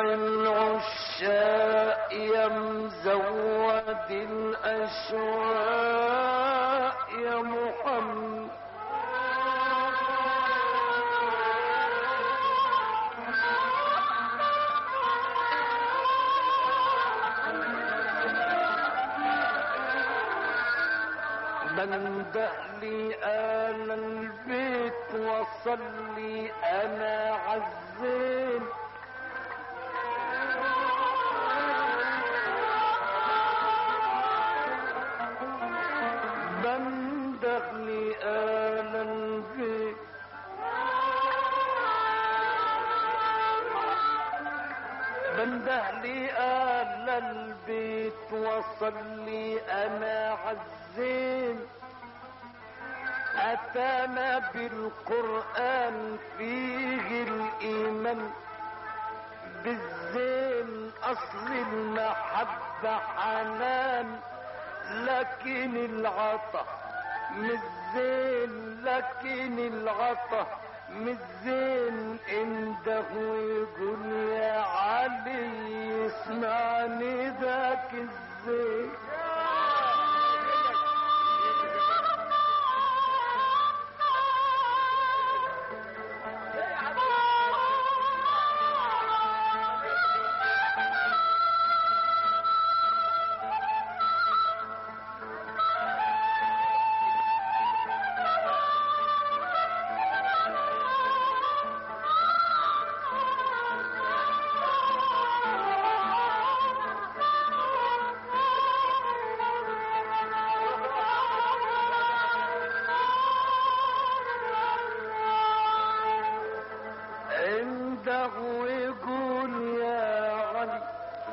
العشاق يا مزود الأشواق يا محمد بنده لي آل البيت وصلي أنا عزين بنده لي آل البيت بنده لي آل البيت وصلي أنا عزين أتانا بالقرآن فيه الإيمان بالزين أصل المحبة حنان لكن العطا مش زين لكن العطا مش زين انده ويقول يا علي اسمعني ذاك الزين عنده ويقول يا علي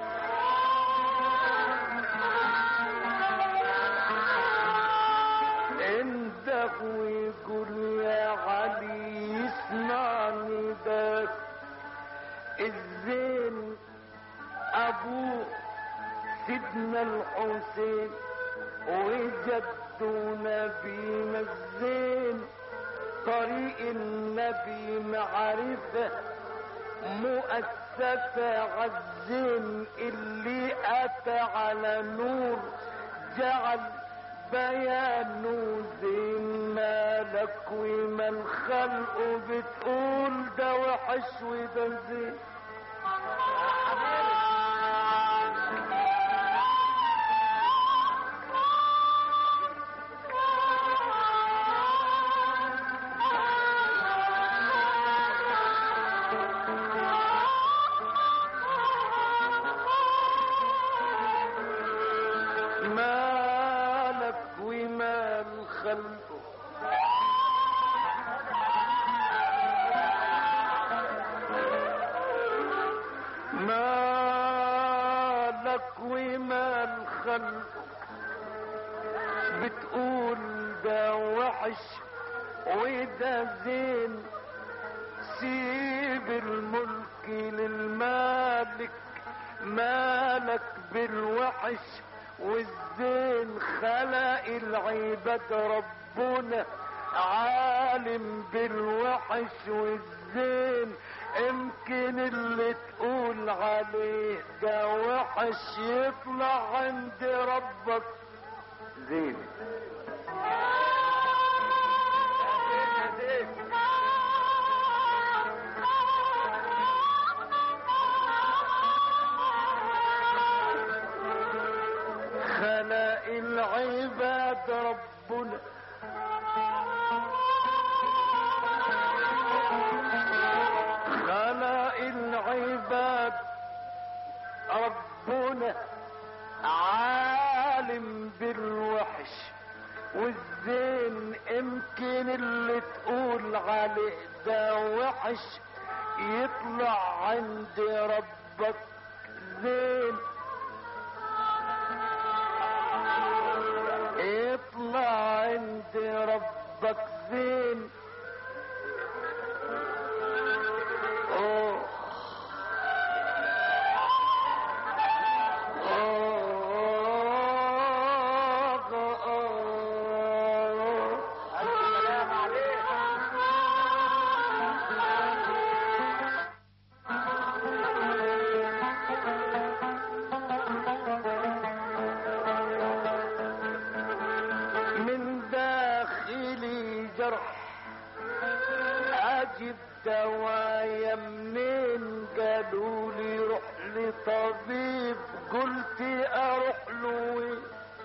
عنده ويقول يا علي اسمعني ده الزين ابوه سيدنا الحسين وجدوا نبينا الزين طريق النبي معرفة مؤسسة عالزين اللي أتى على نور جعل بيانه زين مالك وما الخلق بتقول ده وحش وده زين مالك ومال خلقه مالك ومال خلقه بتقول ده وحش وده زين سيب الملك للمالك مالك بالوحش والزين خلق العباد ربنا عالم بالوحش والزين يمكن اللي تقول عليه ده وحش يطلع عند ربك زين خلق العباد ربنا خلق العباد ربنا عالم بالوحش والزين يمكن اللي تقول عليه ده وحش يطلع عند ربك زين يطلع عند ربك زين أوه. أوه. أوه. السلام عليك دوايا منين قالوا لي روح لطبيب قلت اروح له وين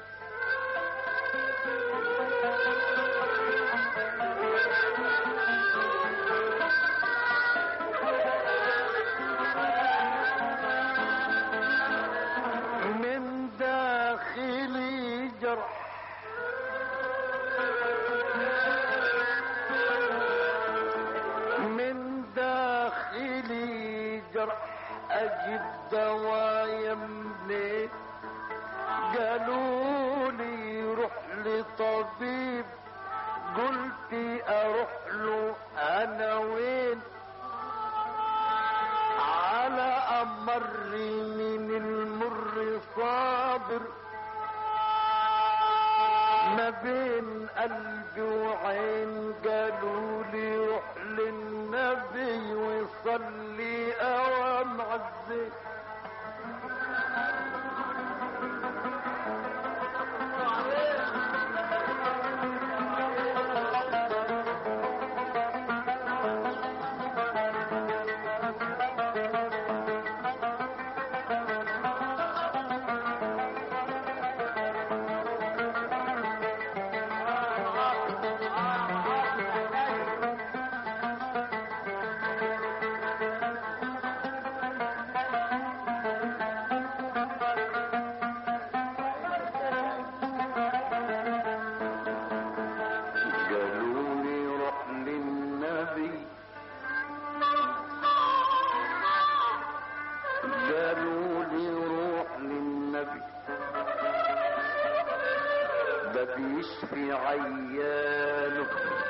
من داخلي جرح من داخلي جرح اجيب دوايا منين قالوا لي روح لطبيب قلت اروح له انا وين على امر من المر صابر ما بين قلبي وعين قالوا لي روح للنبي وصلي اوام عزيز قالوا لي روح للنبي قالوا لي روح للنبي ده بيشفي عياله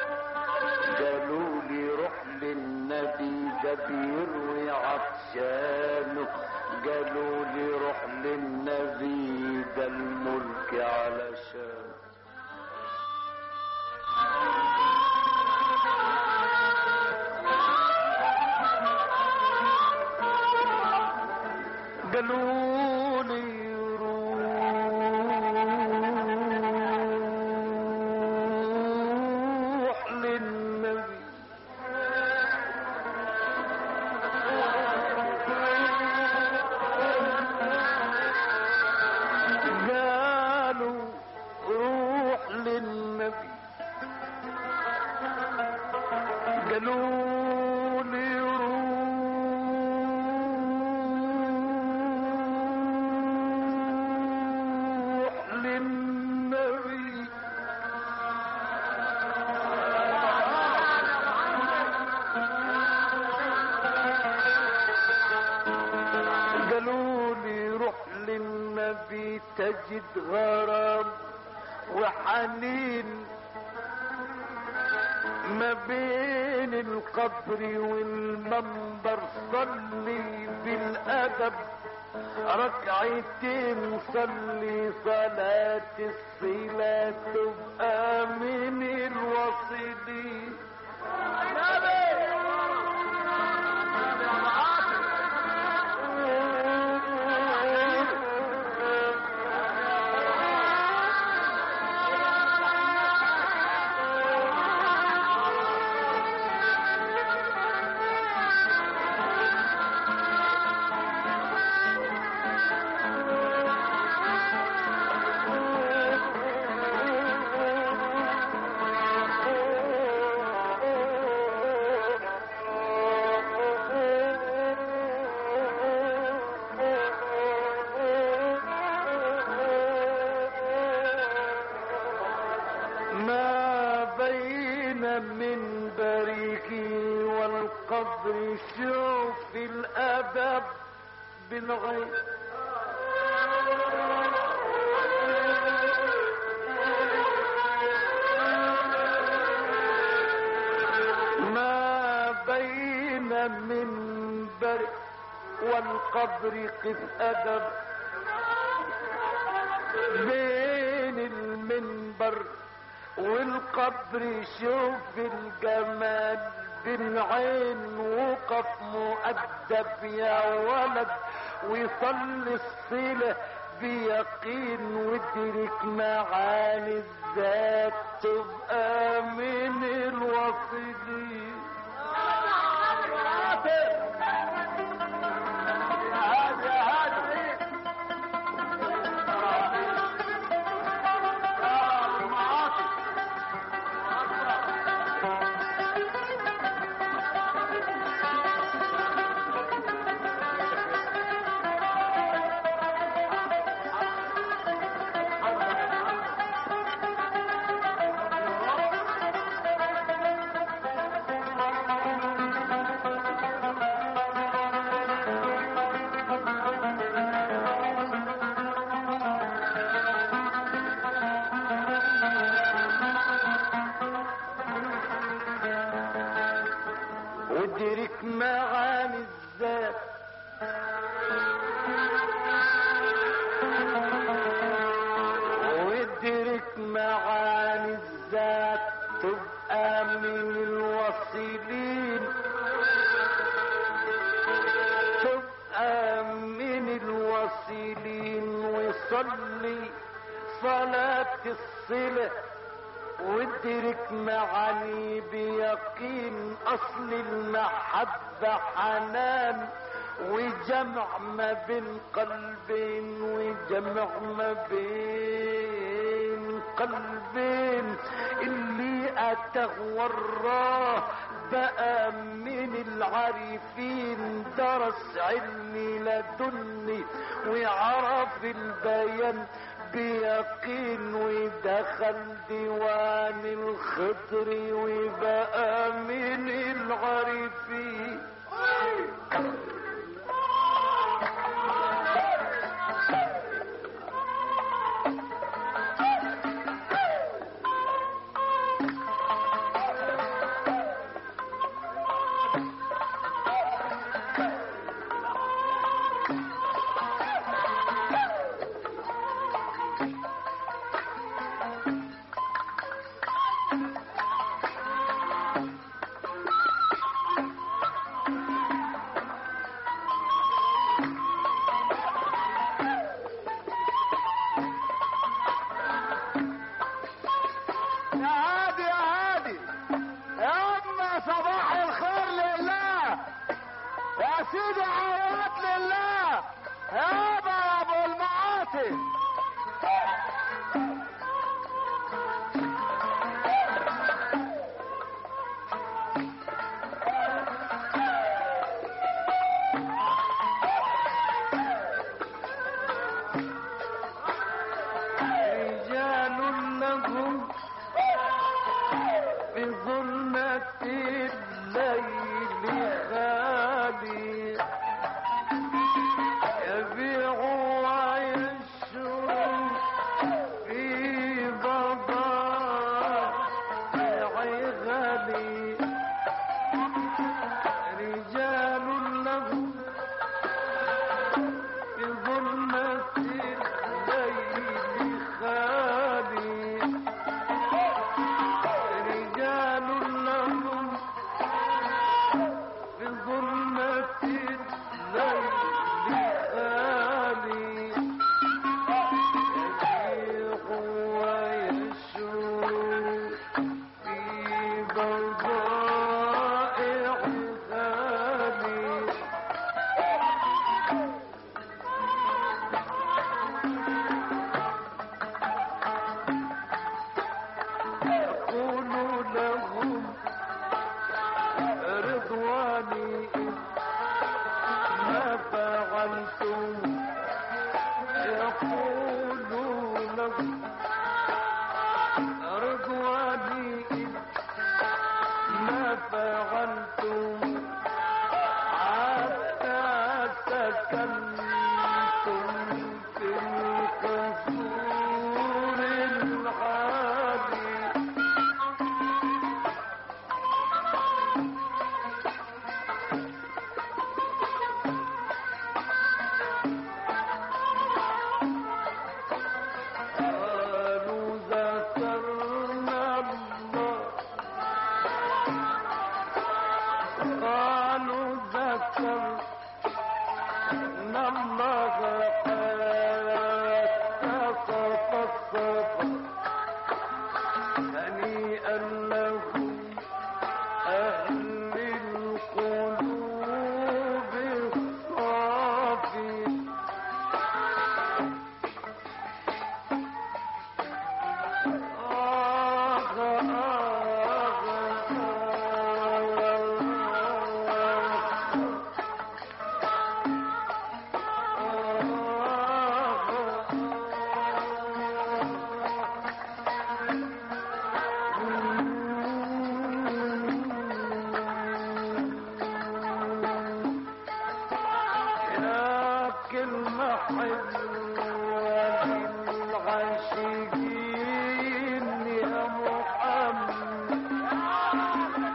قالوا لي روح للنبي ده بيروي عطشانه قالوا لي روح للنبي ده الملك علشانه قالوا لي روح للنبي قالوا روح للنبي قالوا لي روح للنبي قالوا لي روح للنبي تجد غرام وحنين ما بين القبر والمنبر صلي بالادب ركعتين صلي صلاة الصلاة تبقى من الوصلين ما بين من بريكي والقبر شوف الادب بالغيب ما بين من بريك والقبر قف ادب بين المنبر والقبر شوف الجمال بالعين وقف مؤدب يا ولد ويصلي الصلة بيقين وادرك معاني الذات تبقى من الوصلين المعاطف يا هادي يا هادي يا المعاطف ودرك معاني الذات وادرك معاني الذات تبقى من الوصيلين تبقى من الوصيلين وصلي صلاة الصلة وادرك معاني بيقين اصل المحبة حنان وجمع ما بين قلبين وجمع ما بين قلبين اللي اتاه وراه بقى من العارفين درس علمي لدني وعرف البيان بيقين ودخل ديوان الخضر وبقى من العارفين يا هادي يا هادي يا اما صباح الخير لله يا سيدي عيات لله يابا يا ابو المعاطي رجال لهم في ظلمة الليل خالي يبيع ويشرب في بضائع غالي رجال لهم في ظلمة الليل خالي رجال لهم في ظلمة الليل خالي يبيع ويشرب في بضائع غالي يقول لهم رضواني ما فعلتم يقول لهم رضواني ما فعلتم حتى سكنتم في القصور العالي قالوا ذكرنا الله قالوا ذكرنا الله قد سقط الصبر هنيئا لهم أهل القلوب كلمة حلوة للعاشقين يا محمد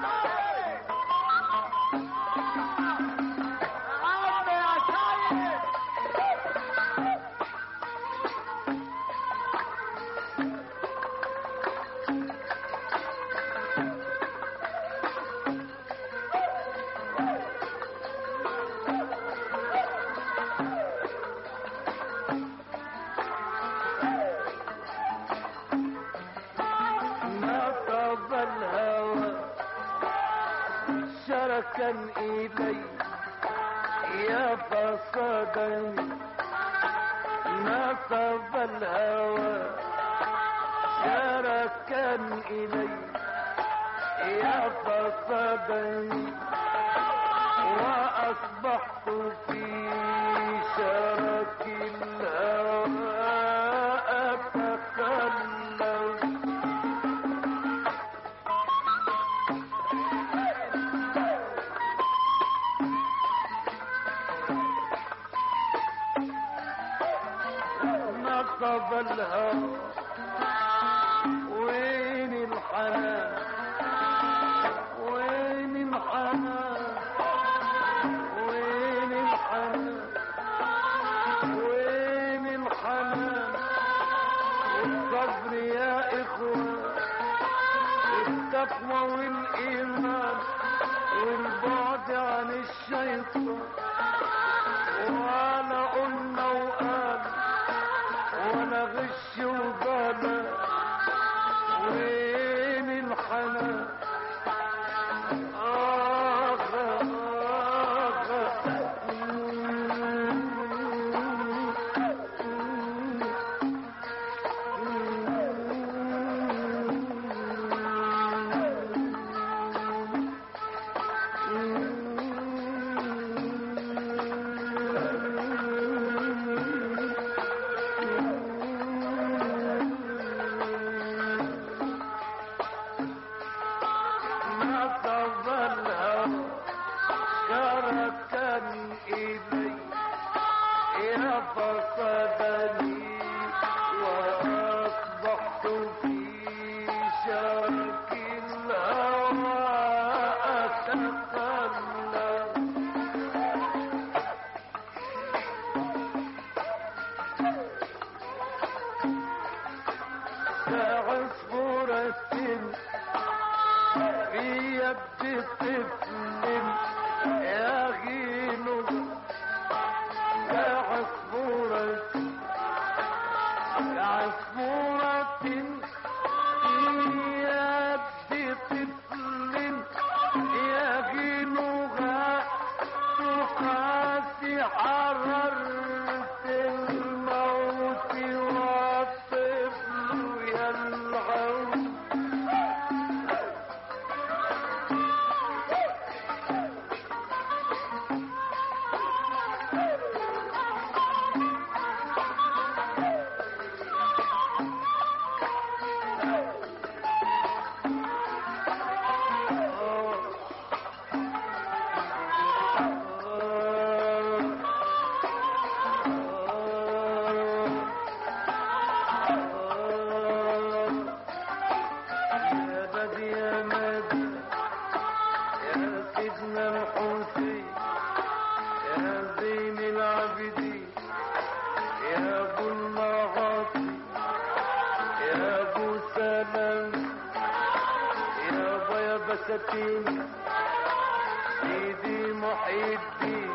نصب الهوى شركا إلي يا فصدني نصب الهوى شركا إلي يا فصدني وأصبحت في شرك الهوى أتخلف نصب الهوى وين الحنان وين الحنان وين الحنان وين الحنان والصبر يا إخوان التقوى والإيمان والبعد عن الشيطان وأنا قلنا وقال ولا غش وبلا وين الحنان آخ آخ نصب الهوى شركا إلي يا فصدني وأصبحت في شرك الهوى أتخلف كعصفورة في يد طفل يغين كعصفورة كعصفورة في يد طفل يغينها تقاسي حررت الموت والطفل يلعب يا بدي يا مدي يا سيدنا الحسين يا زين العابدين يا ابو المعاصي يا ابو سلام يا ابا بساتين سيدي محي الدين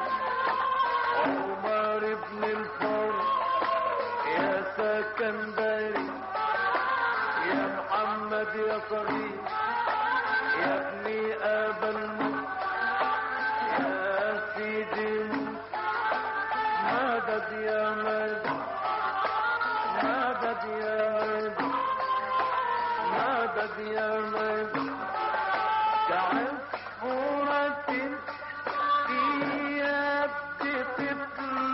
عمر بن الفرد يا سكندري يا محمد يا صغير يا ابني ابا الموت يا سيدي موت مدد يا مدد مدد يا مدد مدد يا مدد كعصفورة في يد طفل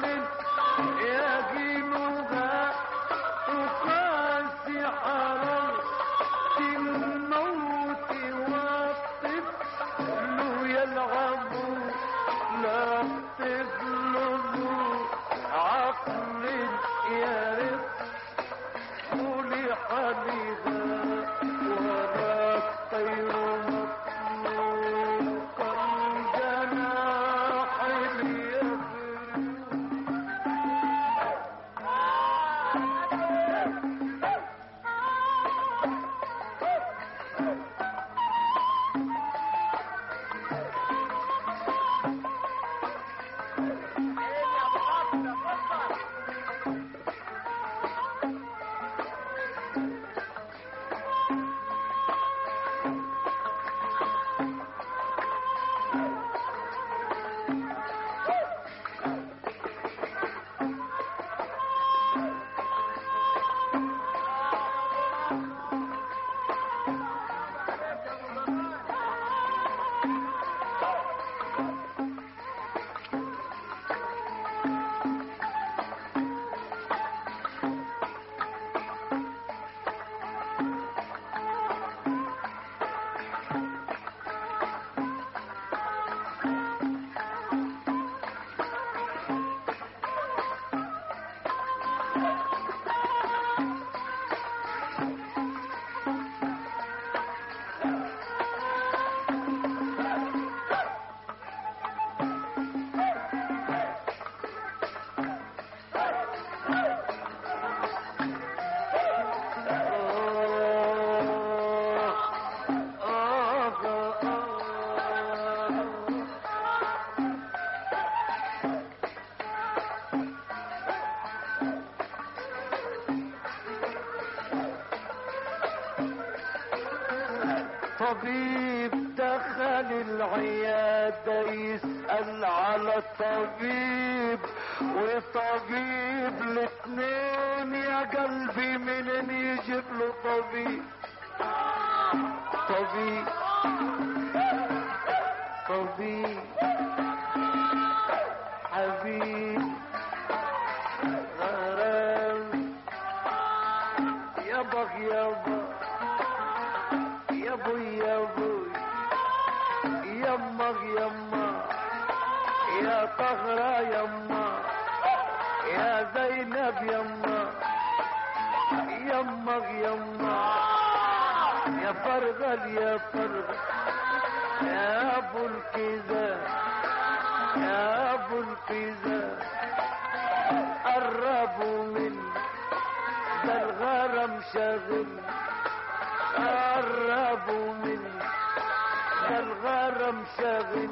يجينها تقاسي حرارة الموت والطفل يلعب لا الطفل ذو طبيب دخل العيادة يسأل على طبيب وطبيب الاتنين يا قلبي منين يجيب له طبيب طبيب طبيب حبيب غرام يابا يابا يابو يابو يما يما يا طهرة يما يا زينب يما يما يما يا فرغل يا فرغل يا ابو الكذا يا ابو الكذا قربوا من ده الغرم شاغل قربوا من ده الغرم شاغل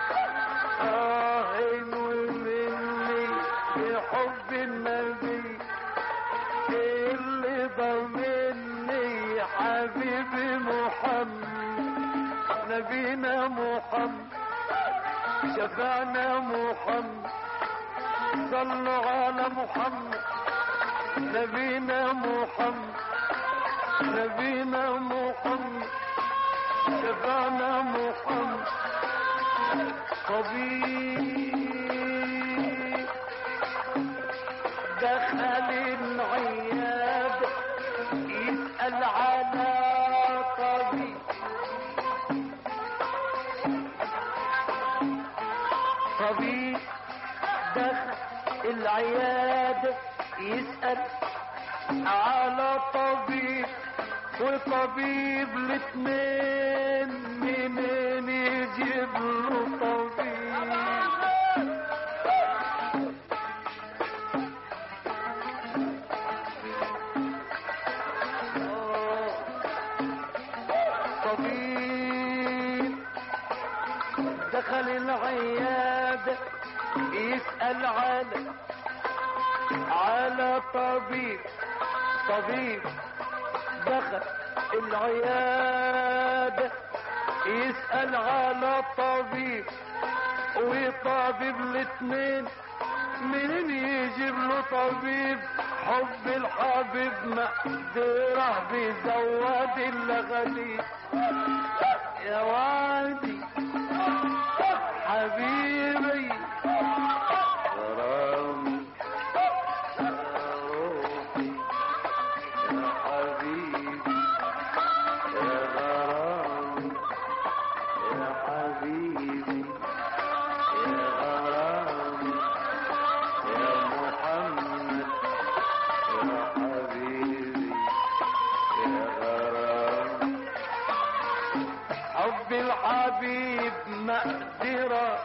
آهين ومني بحب النبي اللي ضمني حبيبي محمد نبينا محمد شفعنا محمد صلوا على محمد نبينا محمد نبينا محمد شفعنا محمد طبيب دخل العياد يسأل على طبيب طبيب دخل العيادة يسأل على طبيب وطبيب الاتنين منين يجيب له طبيب طبيب دخل العيادة يسأل على على طبيب طبيب دخل العيادة يسأل على طبيب وطبيب الاتنين منين يجيب له طبيب حب الحبيب مقدره بيزود الغليل يا وادي حبيبي غرامي يا روحي يا حبيبي يا غرامي يا حبيبي يا غرامي يا محمد يا حبيبي يا غرامي حب الحبيب مقدرة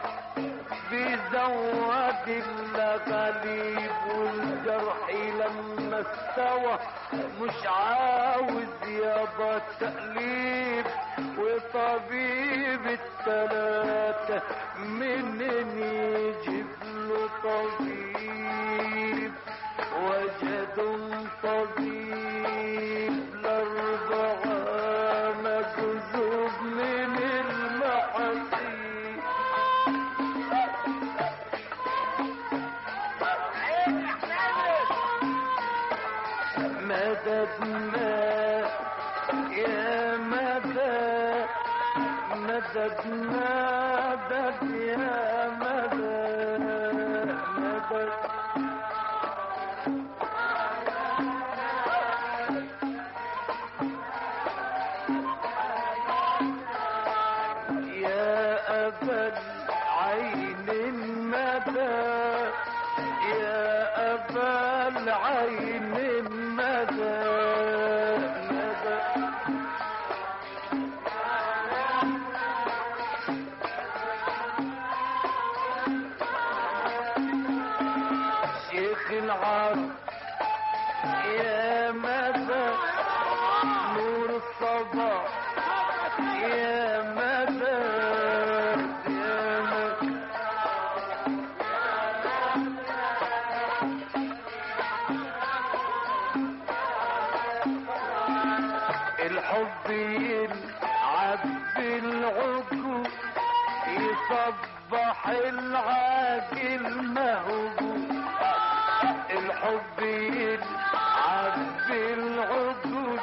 بيزود الغليب والجرح لما استوى مش عاوز يابا تقليب وطبيب التلاتة منين يجيب له طبيب وجدوا طبيب الأربعة مجذوب من المحاسيب مددنا يا مدد مدد مدد يا مدد مدد يا أبا العين المدى يا أبا العين المدى مدى شيخ العرب يا مدى نور الصباح يا مدى يا مدى الحب يلعب بالعقول يصبح العاقل مهجوم الحب يلعب بالعقول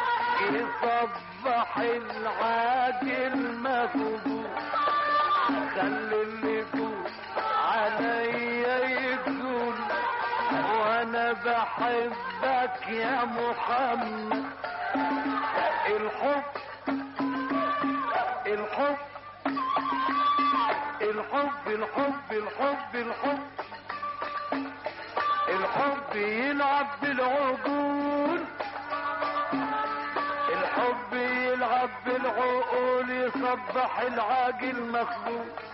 يصبح العاقل مهجوم خلي اللي يقول عليا يقول وانا بحبك يا محمد الحب الحب الحب الحب الحب الحب الحب يلعب بالعقول الحب يلعب بالعقول يصبح العاقل مخلوق